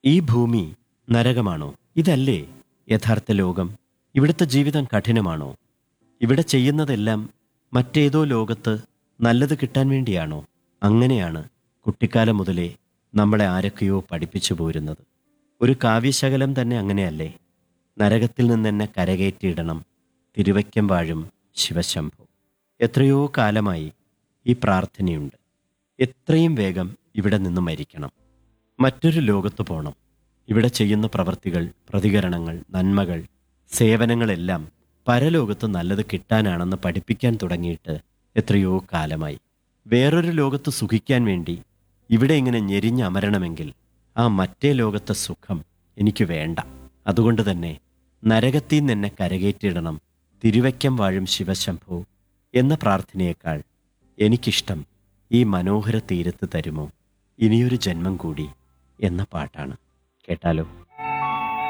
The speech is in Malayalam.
ഈ ഭൂമി നരകമാണോ ഇതല്ലേ യഥാർത്ഥ ലോകം ഇവിടുത്തെ ജീവിതം കഠിനമാണോ ഇവിടെ ചെയ്യുന്നതെല്ലാം മറ്റേതോ ലോകത്ത് നല്ലത് കിട്ടാൻ വേണ്ടിയാണോ അങ്ങനെയാണ് കുട്ടിക്കാലം മുതലേ നമ്മളെ ആരൊക്കെയോ പഠിപ്പിച്ചു പോരുന്നത് ഒരു കാവ്യശകലം തന്നെ അങ്ങനെയല്ലേ നരകത്തിൽ നിന്നെന്നെ കരകയറ്റിയിടണം തിരുവയ്ക്കം വാഴും ശിവശംഭു എത്രയോ കാലമായി ഈ പ്രാർത്ഥനയുണ്ട് എത്രയും വേഗം ഇവിടെ നിന്ന് മരിക്കണം മറ്റൊരു ലോകത്ത് പോകണം ഇവിടെ ചെയ്യുന്ന പ്രവൃത്തികൾ പ്രതികരണങ്ങൾ നന്മകൾ സേവനങ്ങളെല്ലാം പരലോകത്ത് നല്ലത് കിട്ടാനാണെന്ന് പഠിപ്പിക്കാൻ തുടങ്ങിയിട്ട് എത്രയോ കാലമായി വേറൊരു ലോകത്ത് സുഖിക്കാൻ വേണ്ടി ഇവിടെ ഇങ്ങനെ ഞെരിഞ്ഞമരണമെങ്കിൽ ആ മറ്റേ ലോകത്തെ സുഖം എനിക്ക് വേണ്ട അതുകൊണ്ട് തന്നെ നരകത്തിൽ നിന്നെ കരകയറ്റിയിടണം തിരുവയ്ക്കം വാഴും ശിവശംഭു എന്ന പ്രാർത്ഥനയേക്കാൾ എനിക്കിഷ്ടം ഈ മനോഹര തീരത്ത് തരുമോ ഇനിയൊരു ജന്മം കൂടി എന്ന പാട്ടാണ് കേട്ടാലോ